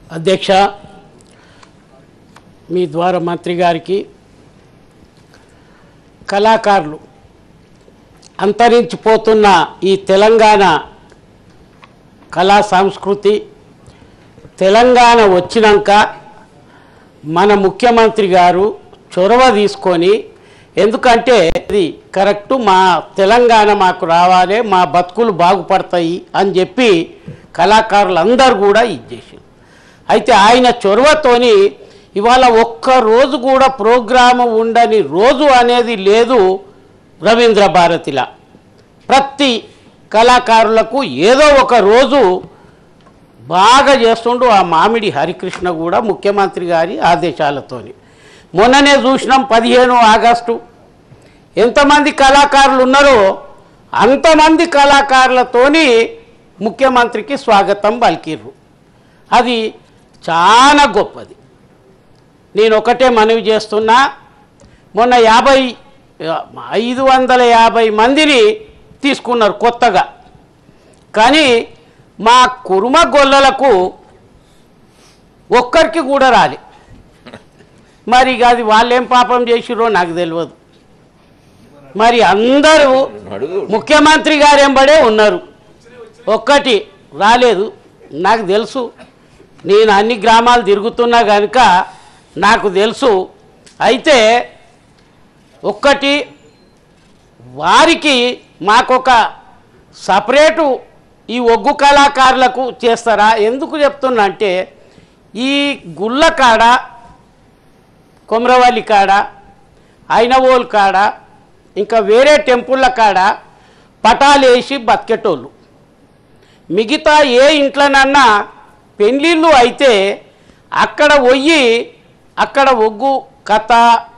అధ్యక్ష మీ ద్వారా మంత్రి గారికి కళాకారులు అంతరించిపోతున్న ఈ తెలంగాణ కళా సంస్కృతి తెలంగాణ వచ్చినాక మన ముఖ్యమంత్రి గారు చొరవ తీసుకొని ఎందుకంటే ఇది కరెక్టు మా తెలంగాణ మాకు రావాలి మా బతుకులు బాగుపడతాయి అని చెప్పి కళాకారులందరూ కూడా ఇది చేశారు అయితే ఆయన చొరవతోని ఇవాళ ఒక్క రోజు కూడా ప్రోగ్రాము ఉండని రోజు అనేది లేదు రవీంద్ర భారతిలా ప్రతి కళాకారులకు ఏదో ఒక రోజు బాగా చేస్తుండు ఆ మామిడి హరికృష్ణ కూడా ముఖ్యమంత్రి గారి ఆదేశాలతోని మొన్ననే చూసినాం పదిహేను ఆగస్టు ఎంతమంది కళాకారులు ఉన్నారో అంతమంది కళాకారులతోని ముఖ్యమంత్రికి స్వాగతం పలికిర్రు అది చాలా గొప్పది నేను ఒకటే మనవి చేస్తున్నా మొన్న యాభై ఐదు వందల యాభై మందిని తీసుకున్నారు కొత్తగా కానీ మా కురుమ గొల్లలకు ఒక్కరికి కూడా రాలి మరి ఇక అది వాళ్ళేం పాపం చేసిరో నాకు తెలియదు మరి అందరూ అడుగు ముఖ్యమంత్రి గారు ఎంబడే ఉన్నారు ఒక్కటి రాలేదు నాకు తెలుసు నేను అన్ని గ్రామాలు తిరుగుతున్నా కనుక నాకు తెలుసు అయితే ఒక్కటి వారికి మాకొక సపరేటు ఈ ఒగ్గు కళాకారులకు చేస్తారా ఎందుకు చెప్తున్నా అంటే ఈ గుళ్ళ కాడ కొమరవల్లి కాడ అయినవోల్ కాడ ఇంకా వేరే టెంపుల్ల కాడ పటాలేసి బతికేటోళ్ళు మిగతా ఏ ఇంట్లోనన్నా పెళ్ళిళ్ళు అయితే అక్కడ పోయి అక్కడ ఒగ్గు కథ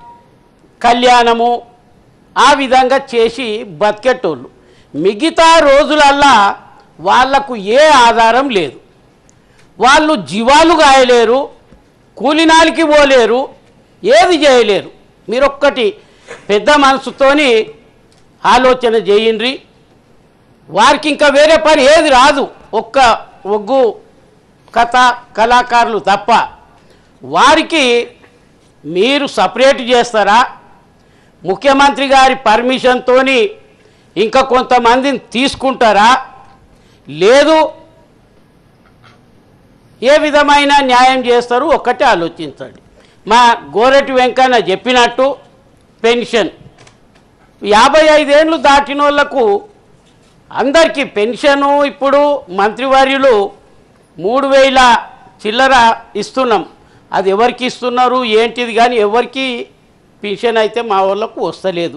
కళ్యాణము ఆ విధంగా చేసి బతికేటోళ్ళు మిగతా రోజులల్లా వాళ్లకు ఏ ఆధారం లేదు వాళ్ళు జీవాలు గాయలేరు కూలినాలికి పోలేరు ఏది చేయలేరు మీరొక్కటి పెద్ద మనసుతోని ఆలోచన చేయండి వారికి ఇంకా వేరే పని ఏది రాదు ఒక్క ఒగ్గు కథ కళాకారులు తప్ప వారికి మీరు సపరేట్ చేస్తారా ముఖ్యమంత్రి గారి పర్మిషన్తోని ఇంకా కొంతమందిని తీసుకుంటారా లేదు ఏ విధమైన న్యాయం చేస్తారు ఒక్కటే ఆలోచించండి మా గోరెటి వెంకన్న చెప్పినట్టు పెన్షన్ యాభై ఐదేళ్ళు దాటిన వాళ్ళకు అందరికీ పెన్షను ఇప్పుడు మంత్రివర్యులు మూడు వేల చిల్లర ఇస్తున్నాం అది ఎవరికి ఇస్తున్నారు ఏంటిది కానీ ఎవరికి పెన్షన్ అయితే మా వాళ్ళకు వస్తలేదు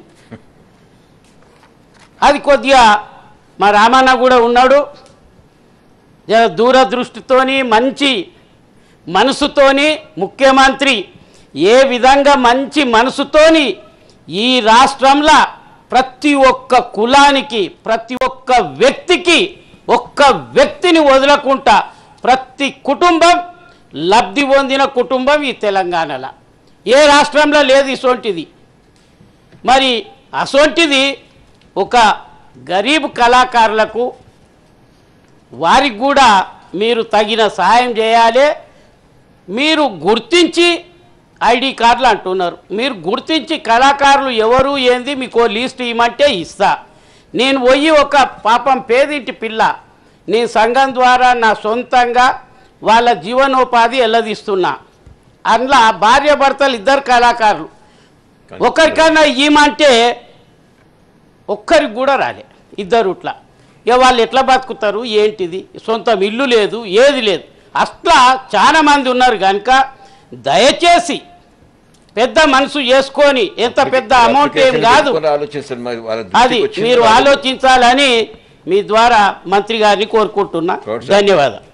అది కొద్దిగా మా రామన్న కూడా ఉన్నాడు జర దూరదృష్టితోని మంచి మనసుతోని ముఖ్యమంత్రి ఏ విధంగా మంచి మనసుతోని ఈ రాష్ట్రంలో ప్రతి ఒక్క కులానికి ప్రతి ఒక్క వ్యక్తికి ఒక్క వ్యక్తిని వదలకుండా ప్రతి కుటుంబం లబ్ధి పొందిన కుటుంబం ఈ తెలంగాణలో ఏ రాష్ట్రంలో లేదు ఇసొంటిది మరి అసొంటిది ఒక గరీబ్ కళాకారులకు వారికి కూడా మీరు తగిన సహాయం చేయాలి మీరు గుర్తించి ఐడి కార్డులు అంటున్నారు మీరు గుర్తించి కళాకారులు ఎవరు ఏంది మీకు ఓ లిస్ట్ ఇవ్వమంటే ఇస్తా నేను పోయి ఒక పాపం పేదింటి పిల్ల నేను సంఘం ద్వారా నా సొంతంగా వాళ్ళ జీవనోపాధి ఎల్లదీస్తున్నా అందులో భార్య భర్తలు ఇద్దరు కళాకారులు ఒకరికన్నా ఇవ్వమంటే ఒక్కరికి కూడా రాలే ఇద్దరు ఇట్లా ఇక వాళ్ళు ఎట్లా బతుకుతారు ఏంటిది సొంతం ఇల్లు లేదు ఏది లేదు అట్లా చాలా మంది ఉన్నారు కనుక దయచేసి పెద్ద మనసు చేసుకొని ఎంత పెద్ద అమౌంట్ ఏం కాదు ఆలోచిస్తారు మరి వాళ్ళ అది దృష్టికి వచ్చింది మీరు వాళ్ళు- ఆలోచించాలని మీ ద్వారా మంత్రి గారిని కోరుకుంటున్నా ప్రోత్సాహం. ధన్యవాదాలు